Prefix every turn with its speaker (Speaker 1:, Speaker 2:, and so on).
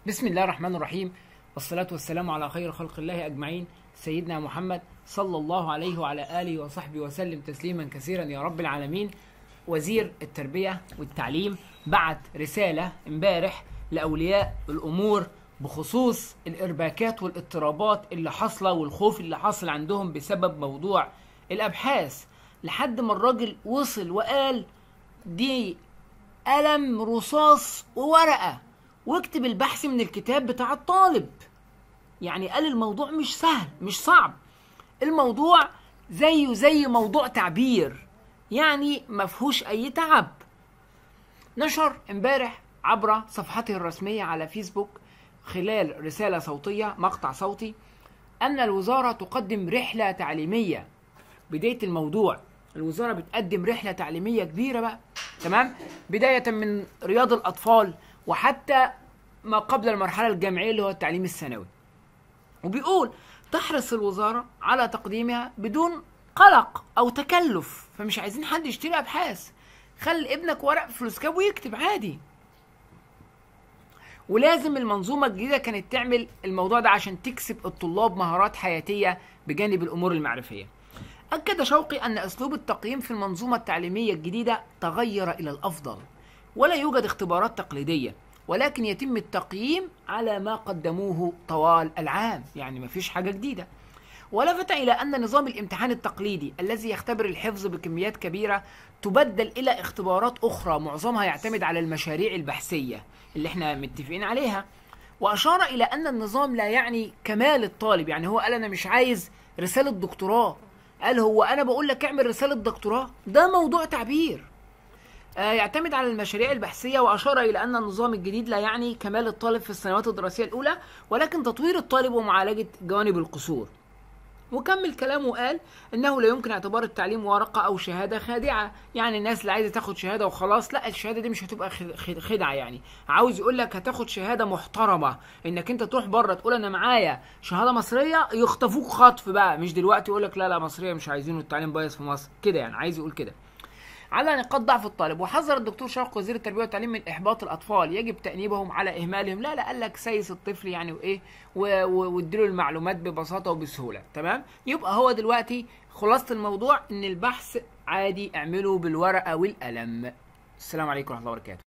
Speaker 1: بسم الله الرحمن الرحيم والصلاة والسلام على خير خلق الله أجمعين سيدنا محمد صلى الله عليه وعلى آله وصحبه وسلم تسليما كثيرا يا رب العالمين وزير التربية والتعليم بعت رسالة امبارح لأولياء الأمور بخصوص الإرباكات والاضطرابات اللي حاصلة والخوف اللي حاصل عندهم بسبب موضوع الأبحاث لحد ما الراجل وصل وقال دي قلم رصاص وورقة واكتب البحث من الكتاب بتاع الطالب يعني قال الموضوع مش سهل مش صعب الموضوع زيه زي موضوع تعبير يعني مفهوش اي تعب نشر امبارح عبر صفحته الرسمية على فيسبوك خلال رسالة صوتية مقطع صوتي أن الوزارة تقدم رحلة تعليمية بداية الموضوع الوزارة بتقدم رحلة تعليمية كبيرة بقى تمام بداية من رياض الأطفال وحتى ما قبل المرحلة الجامعية اللي هو التعليم الثانوي وبيقول تحرص الوزارة على تقديمها بدون قلق أو تكلف فمش عايزين حد يشتري أبحاث خلي ابنك ورق فلوسكاب ويكتب عادي ولازم المنظومة الجديدة كانت تعمل الموضوع ده عشان تكسب الطلاب مهارات حياتية بجانب الأمور المعرفية أكد شوقي أن أسلوب التقييم في المنظومة التعليمية الجديدة تغير إلى الأفضل ولا يوجد اختبارات تقليدية ولكن يتم التقييم على ما قدموه طوال العام يعني مفيش حاجة جديدة ولفت إلى أن نظام الامتحان التقليدي الذي يختبر الحفظ بكميات كبيرة تبدل إلى اختبارات أخرى معظمها يعتمد على المشاريع البحثية اللي احنا متفقين عليها وأشار إلى أن النظام لا يعني كمال الطالب يعني هو قال أنا مش عايز رسالة دكتوراه قال هو أنا بقول لك اعمل رسالة دكتوراه ده موضوع تعبير آه، يعتمد على المشاريع البحثية وأشار إلى أن النظام الجديد لا يعني كمال الطالب في السنوات الدراسية الأولى ولكن تطوير الطالب ومعالجة جوانب القصور وكمل كلامه وقال انه لا يمكن اعتبار التعليم ورقه او شهاده خادعه يعني الناس اللي عايزه تاخد شهاده وخلاص لا الشهاده دي مش هتبقى خد- خد- خدعه يعني عاوز يقول لك هتاخد شهاده محترمه انك انت تروح بره تقول انا معايا شهاده مصريه يخطفوك خطف بقى مش دلوقتي يقول لك لا لا مصريه مش عايزينه التعليم بايظ في مصر كده يعني عايز يقول كده على نقاط ضعف الطالب وحذر الدكتور شرق وزير التربيه والتعليم من احباط الاطفال يجب تانيبهم على اهمالهم لا لا قال لك سيس الطفل يعني وايه و- و- واديله المعلومات ببساطه وبسهوله تمام يبقى هو دلوقتي خلاصه الموضوع ان البحث عادي اعمله بالورقه والقلم السلام عليكم ورحمه الله وبركاته